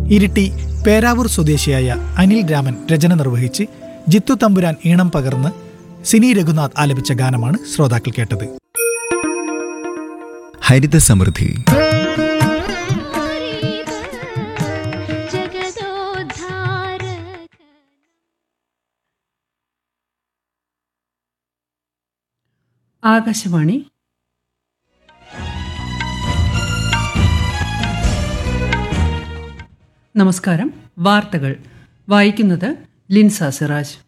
ഇരിട്ടി പേരാവൂർ സ്വദേശിയായ അനിൽ രാമൻ രചന നിർവഹിച്ച് ജിത്തു തമ്പുരാൻ ഈണം പകർന്ന് സിനി രഘുനാഥ് ആലപിച്ച ഗാനമാണ് ശ്രോതാക്കൾ കേട്ടത് ഹരിത സമൃദ്ധി ജഗദോദ്ധാരക ആകാശവാണി നമസ്കാരം വാർത്തകൾ വായിക്കുന്നത് ലിൻസ സിറാജ്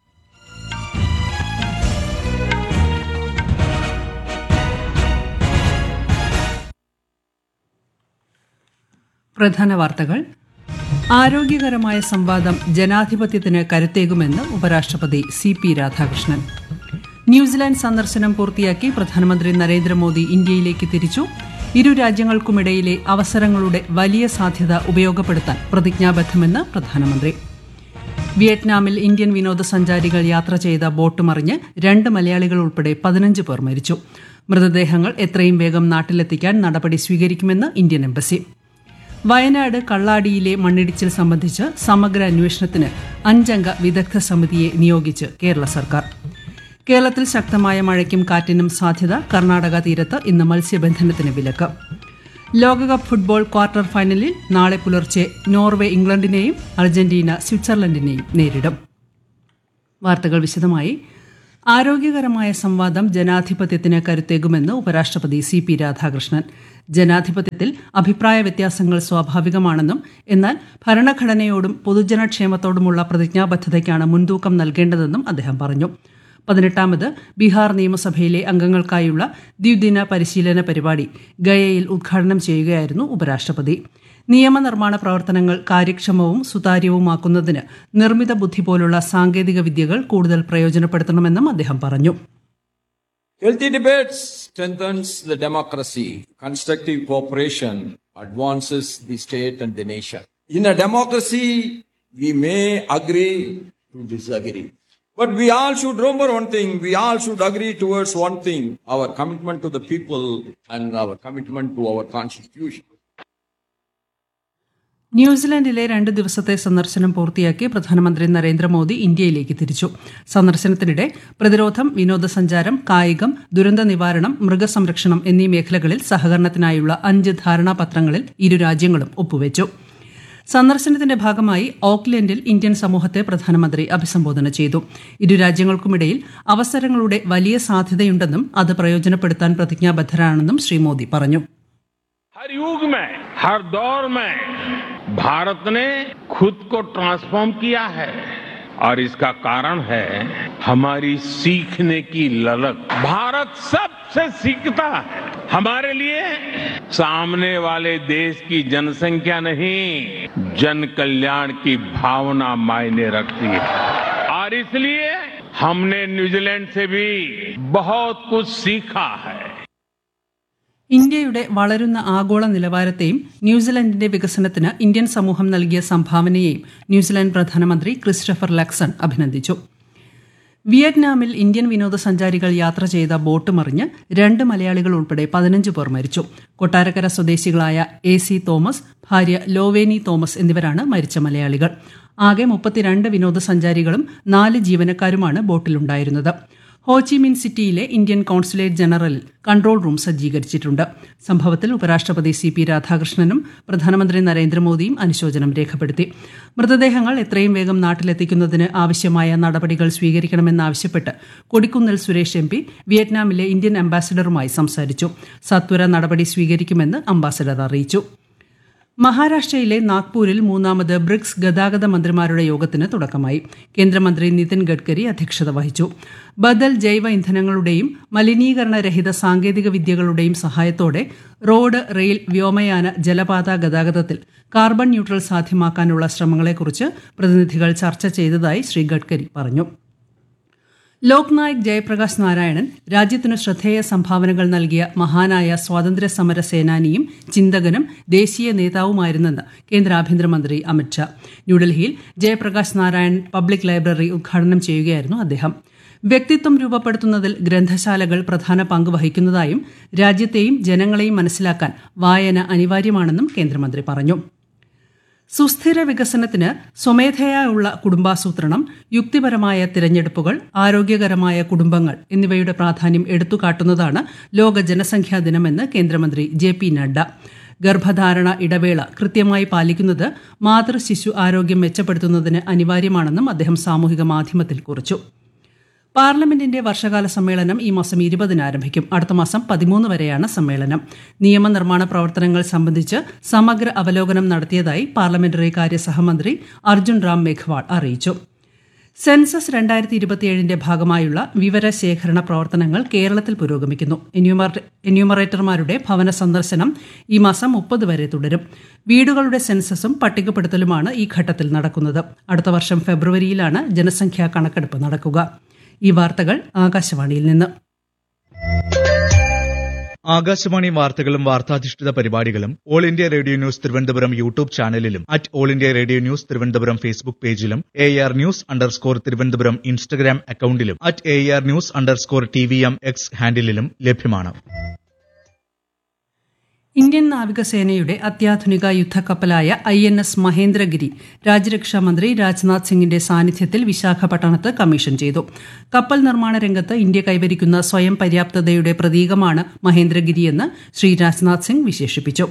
പ്രധാന വാർത്തകൾ ആരോഗ്യകരമായ സംവാദം ജനാധിപത്യത്തിന് കരുത്തേകുമെന്ന് ഉപരാഷ്ട്രപതി സി പി രാധാകൃഷ്ണൻ ന്യൂസിലാൻഡ് സന്ദർശനം പൂർത്തിയാക്കി പ്രധാനമന്ത്രി നരേന്ദ്രമോദി ഇന്ത്യയിലേക്ക് തിരിച്ചു ഇരു രാജ്യങ്ങൾക്കുമിടയിലെ അവസരങ്ങളുടെ വലിയ സാധ്യത ഉപയോഗപ്പെടുത്താൻ പ്രതിജ്ഞാബദ്ധമെന്ന് പ്രധാനമന്ത്രി വിയറ്റ്നാമിൽ ഇന്ത്യൻ വിനോദസഞ്ചാരികൾ യാത്ര ചെയ്ത ബോട്ട് മറിഞ്ഞ് രണ്ട് മലയാളികൾ ഉൾപ്പെടെ പതിനഞ്ച് പേർ മരിച്ചു മൃതദേഹങ്ങൾ എത്രയും വേഗം നാട്ടിലെത്തിക്കാൻ നടപടി സ്വീകരിക്കുമെന്ന് ഇന്ത്യൻ എംബസി വയനാട് കള്ളാടിയിലെ മണ്ണിടിച്ചിൽ സംബന്ധിച്ച് സമഗ്ര അന്വേഷണത്തിന് അഞ്ചംഗ വിദഗ്ധ സമിതിയെ നിയോഗിച്ച് കേരള സർക്കാർ കേരളത്തിൽ ശക്തമായ മഴയ്ക്കും കാറ്റിനും സാധ്യത കർണാടക തീരത്ത് ഇന്ന് മത്സ്യബന്ധനത്തിന് വിലക്ക് ലോകകപ്പ് ഫുട്ബോൾ ക്വാർട്ടർ ഫൈനലിൽ നാളെ പുലർച്ചെ നോർവേ ഇംഗ്ലണ്ടിനെയും അർജന്റീന സ്വിറ്റ്സർലൻഡിനെയും നേരിടും വാർത്തകൾ വിശദമായി ആരോഗ്യകരമായ സംവാദം ജനാധിപത്യത്തിന് കരുത്തേകുമെന്ന് ഉപരാഷ്ട്രപതി സി പി രാധാകൃഷ്ണൻ ജനാധിപത്യത്തിൽ അഭിപ്രായ വ്യത്യാസങ്ങൾ സ്വാഭാവികമാണെന്നും എന്നാൽ ഭരണഘടനയോടും പൊതുജനക്ഷേമത്തോടുമുള്ള പ്രതിജ്ഞാബദ്ധതയ്ക്കാണ് മുൻതൂക്കം നൽകേണ്ടതെന്നും അദ്ദേഹം പറഞ്ഞു പതിനെട്ടാമത് ബീഹാർ നിയമസഭയിലെ അംഗങ്ങൾക്കായുള്ള ദ്വിദിന പരിശീലന പരിപാടി ഗയയിൽ ഉദ്ഘാടനം ചെയ്യുകയായിരുന്നു ഉപരാഷ്ട്രപതി നിയമനിർമ്മാണ പ്രവർത്തനങ്ങൾ കാര്യക്ഷമവും സുതാര്യവുമാക്കുന്നതിന് നിർമ്മിത ബുദ്ധി പോലുള്ള സാങ്കേതിക വിദ്യകൾ കൂടുതൽ പ്രയോജനപ്പെടുത്തണമെന്നും അദ്ദേഹം പറഞ്ഞു Healthy debates strengthens the democracy. Constructive cooperation advances the state and the nation. In a democracy, we may agree to disagree. But we all should remember one thing. We all should agree towards one thing. Our commitment to the people and our commitment to our constitution. ന്യൂസിലാൻഡിലെ രണ്ട് ദിവസത്തെ സന്ദർശനം പൂർത്തിയാക്കി പ്രധാനമന്ത്രി നരേന്ദ്രമോദി ഇന്ത്യയിലേക്ക് തിരിച്ചു സന്ദർശനത്തിനിടെ പ്രതിരോധം വിനോദസഞ്ചാരം കായികം ദുരന്ത നിവാരണം മൃഗസംരക്ഷണം എന്നീ മേഖലകളിൽ സഹകരണത്തിനായുള്ള അഞ്ച് ധാരണാപത്രങ്ങളിൽ ഇരു രാജ്യങ്ങളും ഒപ്പുവെച്ചു സന്ദർശനത്തിന്റെ ഭാഗമായി ഓക്ലൻഡിൽ ഇന്ത്യൻ സമൂഹത്തെ പ്രധാനമന്ത്രി അഭിസംബോധന ചെയ്തു ഇരു രാജ്യങ്ങൾക്കുമിടയിൽ അവസരങ്ങളുടെ വലിയ സാധ്യതയുണ്ടെന്നും അത് പ്രയോജനപ്പെടുത്താൻ പ്രതിജ്ഞാബദ്ധരാണെന്നും ശ്രീ മോദി പറഞ്ഞു हर युग में हर दौर में भारत ने खुद को ट्रांसफॉर्म किया है और इसका कारण है हमारी सीखने की ललक भारत सबसे सीखता है हमारे लिए सामने वाले देश की जनसंख्या नहीं जन कल्याण की भावना मायने रखती है और इसलिए हमने न्यूजीलैंड से भी बहुत कुछ सीखा है ഇന്ത്യയുടെ വളരുന്ന ആഗോള നിലവാരത്തെയും ന്യൂസിലൻഡിന്റെ വികസനത്തിന് ഇന്ത്യൻ സമൂഹം നൽകിയ സംഭാവനയെയും ന്യൂസിലാൻഡ് പ്രധാനമന്ത്രി ക്രിസ്റ്റഫർ ലക്സൺ അഭിനന്ദിച്ചു വിയറ്റ്നാമിൽ ഇന്ത്യൻ വിനോദസഞ്ചാരികൾ യാത്ര ചെയ്ത ബോട്ട് മറിഞ്ഞ് രണ്ട് മലയാളികൾ ഉൾപ്പെടെ പതിനഞ്ച് പേർ മരിച്ചു കൊട്ടാരക്കര സ്വദേശികളായ എ സി തോമസ് ഭാര്യ ലോവേനി തോമസ് എന്നിവരാണ് മരിച്ച മലയാളികൾ ആകെ മുപ്പത്തിരണ്ട് വിനോദസഞ്ചാരികളും നാല് ജീവനക്കാരുമാണ് ബോട്ടിലുണ്ടായിരുന്നത് ഹോച്ചിമിൻ സിറ്റിയിലെ ഇന്ത്യൻ കോൺസുലേറ്റ് ജനറലിൽ കൺട്രോൾ റൂം സജ്ജീകരിച്ചിട്ടുണ്ട് സംഭവത്തിൽ ഉപരാഷ്ട്രപതി സി പി രാധാകൃഷ്ണനും പ്രധാനമന്ത്രി നരേന്ദ്രമോദിയും അനുശോചനം രേഖപ്പെടുത്തി മൃതദേഹങ്ങൾ എത്രയും വേഗം നാട്ടിലെത്തിക്കുന്നതിന് ആവശ്യമായ നടപടികൾ സ്വീകരിക്കണമെന്നാവശ്യപ്പെട്ട് കൊടിക്കുന്നിൽ സുരേഷ് എം പി വിയറ്റ്നാമിലെ ഇന്ത്യൻ അംബാസിഡറുമായി സംസാരിച്ചു സത്വര നടപടി സ്വീകരിക്കുമെന്ന് അംബാസിഡർ അറിയിച്ചു മഹാരാഷ്ട്രയിലെ നാഗ്പൂരിൽ മൂന്നാമത് ബ്രിക്സ് ഗതാഗത മന്ത്രിമാരുടെ യോഗത്തിന് തുടക്കമായി കേന്ദ്രമന്ത്രി നിതിൻ ഗഡ്കരി അധ്യക്ഷത വഹിച്ചു ബദൽ ജൈവ ഇന്ധനങ്ങളുടെയും മലിനീകരണരഹിത സാങ്കേതിക വിദ്യകളുടെയും സഹായത്തോടെ റോഡ് റെയിൽ വ്യോമയാന ജലപാത ഗതാഗതത്തിൽ കാർബൺ ന്യൂട്രൽ സാധ്യമാക്കാനുള്ള ശ്രമങ്ങളെക്കുറിച്ച് പ്രതിനിധികൾ ചർച്ച ചെയ്തതായി ശ്രീ ഗഡ്കരി പറഞ്ഞു ലോക്നായക് ജയപ്രകാശ് നാരായണൻ രാജ്യത്തിനു ശ്രദ്ധേയ സംഭാവനകൾ നൽകിയ മഹാനായ സ്വാതന്ത്ര്യ സമര സേനാനിയും ചിന്തകനും ദേശീയ നേതാവുമായിരുന്നെന്ന് കേന്ദ്ര ആഭ്യന്തരമന്ത്രി അമിത്ഷാ ന്യൂഡൽഹിയിൽ ജയപ്രകാശ് നാരായൺ പബ്ലിക് ലൈബ്രറി ഉദ്ഘാടനം ചെയ്യുകയായിരുന്നു അദ്ദേഹം വ്യക്തിത്വം രൂപപ്പെടുത്തുന്നതിൽ ഗ്രന്ഥശാലകൾ പ്രധാന പങ്ക് വഹിക്കുന്നതായും രാജ്യത്തെയും ജനങ്ങളെയും മനസ്സിലാക്കാൻ വായന അനിവാര്യമാണെന്നും കേന്ദ്രമന്ത്രി പറഞ്ഞു സുസ്ഥിര വികസനത്തിന് സ്വമേധയായുള്ള കുടുംബാസൂത്രണം യുക്തിപരമായ തിരഞ്ഞെടുപ്പുകൾ ആരോഗ്യകരമായ കുടുംബങ്ങൾ എന്നിവയുടെ പ്രാധാന്യം എടുത്തുകാട്ടുന്നതാണ് ലോക ജനസംഖ്യാ ദിനമെന്ന് കേന്ദ്രമന്ത്രി ജെ പി നഡ്ഡ ഗർഭധാരണ ഇടവേള കൃത്യമായി പാലിക്കുന്നത് മാതൃ ശിശു ആരോഗ്യം മെച്ചപ്പെടുത്തുന്നതിന് അനിവാര്യമാണെന്നും അദ്ദേഹം സാമൂഹിക മാധ്യമത്തിൽ കുറിച്ചു പാർലമെന്റിന്റെ വർഷകാല സമ്മേളനം ഈ മാസം ഇരുപതിന് ആരംഭിക്കും അടുത്ത മാസം പതിമൂന്ന് വരെയാണ് സമ്മേളനം നിയമനിർമ്മാണ പ്രവർത്തനങ്ങൾ സംബന്ധിച്ച് സമഗ്ര അവലോകനം നടത്തിയതായി പാർലമെന്ററി കാര്യ സഹമന്ത്രി അർജുൻ റാം മേഘ്വാൾ അറിയിച്ചു സെൻസസ് രണ്ടായിരത്തി ഇരുപത്തിയേഴിന്റെ ഭാഗമായുള്ള വിവരശേഖരണ പ്രവർത്തനങ്ങൾ കേരളത്തിൽ പുരോഗമിക്കുന്നു എന്യൂമറ- എന്യൂമറേറ്റർമാരുടെ ഭവന സന്ദർശനം ഈ മാസം മുപ്പത് വരെ തുടരും വീടുകളുടെ സെൻസസും പട്ടികപ്പെടുത്തലുമാണ് ഈ ഘട്ടത്തിൽ നടക്കുന്നത് അടുത്ത വർഷം ഫെബ്രുവരിയിലാണ് ജനസംഖ്യാ കണക്കെടുപ്പ് നടക്കുക ഈ വാർത്തകൾ ആകാശവാണിയിൽ നിന്ന് ആകാശവാണി വാർത്തകളും വാർത്താധിഷ്ഠിത പരിപാടികളും all India radio news Thiruvananthapuram YouTube ചാനലിലും at all India radio news Thiruvananthapuram Facebook പേജിലും A R news underscore Thiruvananthapuram Instagram അക്കൌണ്ടിലും at A R news underscore T V M X ഹാൻഡിലും ലഭ്യമാണ് ഇന്ത്യൻ നാവികസേനയുടെ അത്യാധുനിക യുദ്ധക്കപ്പലായ ഐ എൻ എസ് മഹേന്ദ്രഗിരി രാജ്യരക്ഷാ മന്ത്രി രാജ്നാഥ് സിംഗിന്റെ സാന്നിധ്യത്തിൽ വിശാഖപട്ടണത്ത് കമ്മീഷൻ ചെയ്തു കപ്പൽ നിർമ്മാണ രംഗത്ത് ഇന്ത്യ കൈവരിക്കുന്ന സ്വയം പര്യാപ്തതയുടെ പ്രതീകമാണ് മഹേന്ദ്രഗിരിയെന്ന് ശ്രീ രാജ്നാഥ് സിംഗ് വിശേഷിപ്പിച്ചു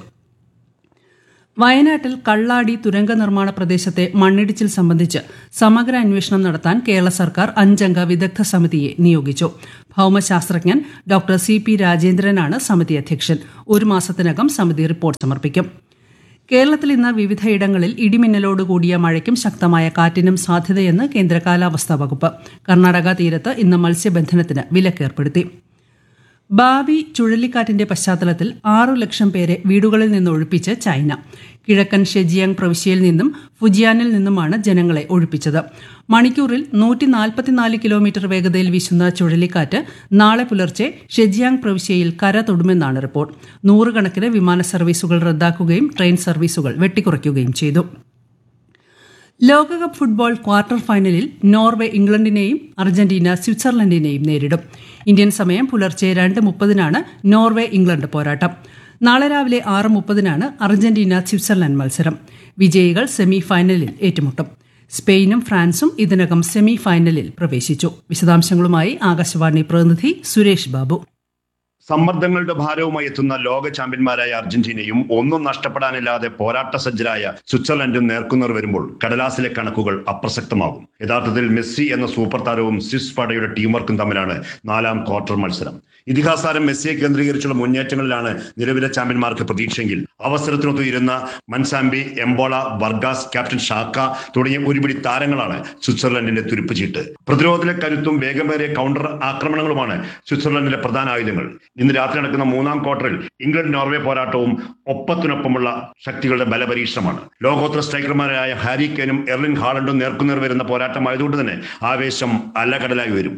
വയനാട്ടിൽ കള്ളാടി തുരങ്ക നിർമ്മാണ പ്രദേശത്തെ മണ്ണിടിച്ചിൽ സംബന്ധിച്ച് സമഗ്ര അന്വേഷണം നടത്താൻ കേരള സർക്കാർ അഞ്ചംഗ വിദഗ്ധ സമിതിയെ നിയോഗിച്ചു ഭൌമശാസ്ത്രജ്ഞൻ ഡോക്ടർ സി പി രാജേന്ദ്രനാണ് സമിതി അധ്യക്ഷൻ ഒരു മാസത്തിനകം സമിതി റിപ്പോർട്ട് സമർപ്പിക്കും കേരളത്തിൽ ഇന്ന് വിവിധയിടങ്ങളിൽ ഇടിമിന്നലോടുകൂടിയ മഴയ്ക്കും ശക്തമായ കാറ്റിനും സാധ്യതയെന്ന് കേന്ദ്ര കാലാവസ്ഥാ വകുപ്പ് കർണാടക തീരത്ത് ഇന്ന് മത്സ്യബന്ധനത്തിന് വിലക്കേർപ്പെടുത്തി ഭാവി ചുഴലിക്കാറ്റിന്റെ പശ്ചാത്തലത്തിൽ ആറു ലക്ഷം പേരെ വീടുകളിൽ നിന്ന് ഒഴിപ്പിച്ച് ചൈന കിഴക്കൻ ഷെജിയാങ് പ്രവിശ്യയിൽ നിന്നും ഫുജിയാനിൽ നിന്നുമാണ് ജനങ്ങളെ ഒഴിപ്പിച്ചത് മണിക്കൂറിൽ നൂറ്റി നാൽപ്പത്തിനാല് കിലോമീറ്റർ വേഗതയിൽ വീശുന്ന ചുഴലിക്കാറ്റ് നാളെ പുലർച്ചെ ഷെജിയാങ് പ്രവിശ്യയിൽ കര തൊടുമെന്നാണ് റിപ്പോർട്ട് നൂറുകണക്കിന് വിമാന സർവീസുകൾ റദ്ദാക്കുകയും ട്രെയിൻ സർവീസുകൾ വെട്ടിക്കുറയ്ക്കുകയും ചെയ്തു ലോകകപ്പ് ഫുട്ബോൾ ക്വാർട്ടർ ഫൈനലിൽ നോർവേ ഇംഗ്ലണ്ടിനെയും അർജന്റീന സ്വിറ്റ്സർലൻഡിനെയും നേരിടും ഇന്ത്യൻ സമയം പുലർച്ചെ രണ്ട് മുപ്പതിനാണ് നോർവേ ഇംഗ്ലണ്ട് പോരാട്ടം നാളെ രാവിലെ ആറ് മുപ്പതിനാണ് അർജന്റീന സ്വിറ്റ്സർലൻഡ് മത്സരം വിജയികൾ സെമി ഫൈനലിൽ ഏറ്റുമുട്ടും സ്പെയിനും ഫ്രാൻസും ഇതിനകം സെമി ഫൈനലിൽ പ്രവേശിച്ചു വിശദാംശങ്ങളുമായി ആകാശവാണി പ്രതിനിധി സുരേഷ് ബാബു സമ്മർദ്ദങ്ങളുടെ ഭാരവുമായി എത്തുന്ന ലോക ചാമ്പ്യന്മാരായ അർജന്റീനയും ഒന്നും നഷ്ടപ്പെടാനില്ലാതെ പോരാട്ട സജ്ജരായ സ്വിറ്റ്സർലൻഡും നേർക്കുനേർ വരുമ്പോൾ കടലാസിലെ കണക്കുകൾ അപ്രസക്തമാകും യഥാർത്ഥത്തിൽ മെസ്സി എന്ന സൂപ്പർ താരവും സ്വിസ് പടയുടെ ടീം വർക്കും തമ്മിലാണ് നാലാം ക്വാർട്ടർ മത്സരം ഇതിഹാസാരം മെസ്സിയെ കേന്ദ്രീകരിച്ചുള്ള മുന്നേറ്റങ്ങളിലാണ് നിലവിലെ ചാമ്പ്യന്മാർക്ക് പ്രതീക്ഷയെങ്കിൽ അവസരത്തിനൊത്തുയിരുന്ന മൻസാമ്പി എംബോള വർഗാസ് ക്യാപ്റ്റൻ ഷാക്ക തുടങ്ങിയ ഒരുപിടി താരങ്ങളാണ് സ്വിറ്റ്സർലൻഡിന്റെ തുരുപ്പ് ചീട്ട് പ്രതിരോധത്തിലെ കരുത്തും വേഗമേറിയ കൗണ്ടർ ആക്രമണങ്ങളുമാണ് സ്വിറ്റ്സർലൻഡിന്റെ പ്രധാന ആയുധങ്ങൾ ഇന്ന് രാത്രി നടക്കുന്ന മൂന്നാം ക്വാർട്ടറിൽ ഇംഗ്ലണ്ട് നോർവേ പോരാട്ടവും ഒപ്പത്തിനൊപ്പമുള്ള ശക്തികളുടെ ബലപരീക്ഷണമാണ് ലോകോത്തര സ്ട്രൈക്കർമാരായ ഹാരി കെനും എർലിൻ ഹാളണ്ടും നേർക്കുനേർ വരുന്ന പോരാട്ടമായതുകൊണ്ട് തന്നെ ആവേശം അലകടലായി വരും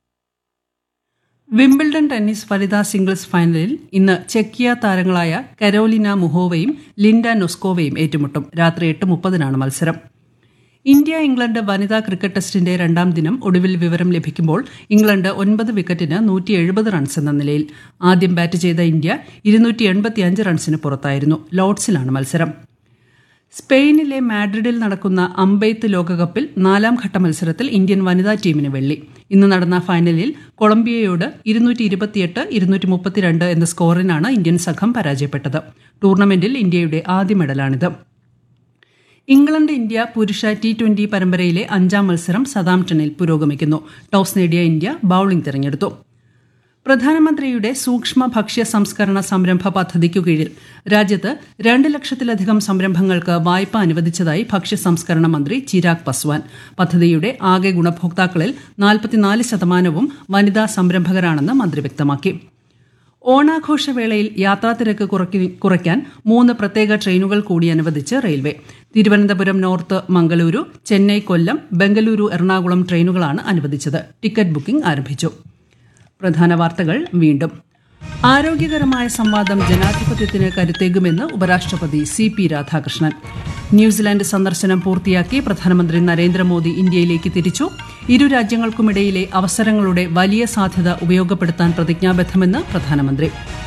വിംബിൾഡൺ ടെന്നീസ് വനിതാ സിംഗിൾസ് ഫൈനലിൽ ഇന്ന് ചെക്കിയ താരങ്ങളായ കരോലിന മുഹോവയും ലിൻഡ നൊസ്കോവയും ഏറ്റുമുട്ടും രാത്രി എട്ട് മുപ്പതിനാണ് മത്സരം ഇന്ത്യ ഇംഗ്ലണ്ട് വനിതാ ക്രിക്കറ്റ് ടെസ്റ്റിന്റെ രണ്ടാം ദിനം ഒടുവിൽ വിവരം ലഭിക്കുമ്പോൾ ഇംഗ്ലണ്ട് ഒൻപത് വിക്കറ്റിന് നൂറ്റി എഴുപത് റൺസ് എന്ന നിലയിൽ ആദ്യം ബാറ്റ് ചെയ്ത ഇന്ത്യ ഇരുന്നൂറ്റി എൺപത്തിയഞ്ച് റൺസിന് പുറത്തായിരുന്നു ലോർഡ്സിലാണ് മത്സരം സ്പെയിനിലെ മാഡ്രിഡിൽ നടക്കുന്ന അമ്പെയ്ത്ത് ലോകകപ്പിൽ നാലാം ഘട്ട മത്സരത്തിൽ ഇന്ത്യൻ വനിതാ ടീമിന് വെള്ളി ഇന്ന് നടന്ന ഫൈനലിൽ കൊളംബിയയോട് ഇരുന്നൂറ്റി ഇരുപത്തിയെട്ട് ഇരുന്നൂറ്റി മുപ്പത്തിരണ്ട് എന്ന സ്കോറിനാണ് ഇന്ത്യൻ സംഘം പരാജയപ്പെട്ടത് ടൂർണമെന്റിൽ ഇന്ത്യയുടെ ആദ്യ മെഡലാണിത് ഇംഗ്ലണ്ട് ഇന്ത്യ പുരുഷ ടി ട്വന്റി പരമ്പരയിലെ അഞ്ചാം മത്സരം സതാംപ്ടണിൽ പുരോഗമിക്കുന്നു ടോസ് നേടിയ ഇന്ത്യ ബൌളിംഗ് തിരഞ്ഞെടുത്തു പ്രധാനമന്ത്രിയുടെ സൂക്ഷ്മ ഭക്ഷ്യ സംസ്കരണ സംരംഭ പദ്ധതിക്കു കീഴിൽ രാജ്യത്ത് രണ്ട് ലക്ഷത്തിലധികം സംരംഭങ്ങൾക്ക് വായ്പ അനുവദിച്ചതായി ഭക്ഷ്യ സംസ്കരണ മന്ത്രി ചിരാഗ് പസ്വാൻ പദ്ധതിയുടെ ആകെ ഗുണഭോക്താക്കളിൽ നാൽപ്പത്തിനാല് ശതമാനവും വനിതാ സംരംഭകരാണെന്ന് മന്ത്രി വ്യക്തമാക്കി ഓണാഘോഷവേളയിൽ യാത്രാത്തിരക്ക് കുറയ്ക്ക- കുറയ്ക്കാൻ മൂന്ന് പ്രത്യേക ട്രെയിനുകൾ കൂടി അനുവദിച്ച് റെയിൽവേ തിരുവനന്തപുരം നോർത്ത് മംഗളൂരു ചെന്നൈ കൊല്ലം ബംഗളൂരു എറണാകുളം ട്രെയിനുകളാണ് അനുവദിച്ചത് ടിക്കറ്റ് ബുക്കിംഗ് ആരംഭിച്ചു പ്രധാന വാർത്തകൾ വീണ്ടും ആരോഗ്യകരമായ സംവാദം ജനാധിപത്യത്തിന് കരുത്തേകുമെന്ന് ഉപരാഷ്ട്രപതി സി പി രാധാകൃഷ്ണൻ ന്യൂസിലാൻഡ് സന്ദർശനം പൂർത്തിയാക്കി പ്രധാനമന്ത്രി നരേന്ദ്രമോദി ഇന്ത്യയിലേക്ക് തിരിച്ചു ഇരു രാജ്യങ്ങൾക്കുമിടയിലെ അവസരങ്ങളുടെ വലിയ സാധ്യത ഉപയോഗപ്പെടുത്താൻ പ്രതിജ്ഞാബദ്ധമെന്ന് പ്രധാനമന്ത്രി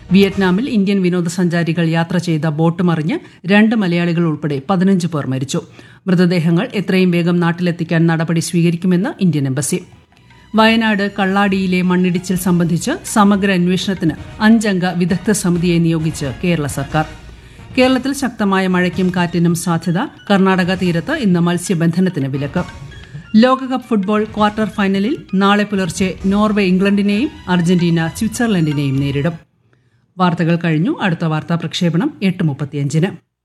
വിയറ്റ്നാമിൽ ഇന്ത്യൻ വിനോദസഞ്ചാരികൾ യാത്ര ചെയ്ത ബോട്ട് മറിഞ്ഞ് രണ്ട് മലയാളികൾ ഉൾപ്പെടെ പതിനഞ്ച് പേർ മരിച്ചു മൃതദേഹങ്ങൾ എത്രയും വേഗം നാട്ടിലെത്തിക്കാൻ നടപടി സ്വീകരിക്കുമെന്ന് ഇന്ത്യൻ എംബസി വയനാട് കള്ളാടിയിലെ മണ്ണിടിച്ചിൽ സംബന്ധിച്ച് സമഗ്ര അന്വേഷണത്തിന് അഞ്ചംഗ വിദഗ്ധ സമിതിയെ നിയോഗിച്ച് കേരള സർക്കാർ കേരളത്തിൽ ശക്തമായ മഴയ്ക്കും കാറ്റിനും സാധ്യത കർണാടക തീരത്ത് ഇന്ന് മത്സ്യബന്ധനത്തിന് വിലക്ക് ലോകകപ്പ് ഫുട്ബോൾ ക്വാർട്ടർ ഫൈനലിൽ നാളെ പുലർച്ചെ നോർവേ ഇംഗ്ലണ്ടിനെയും അർജന്റീന സ്വിറ്റ്സർലൻഡിനെയും നേരിടും വാർത്തകൾ കഴിഞ്ഞു അടുത്ത വാർത്താ പ്രക്ഷേപണം എട്ട് മുപ്പത്തിയഞ്ചിന്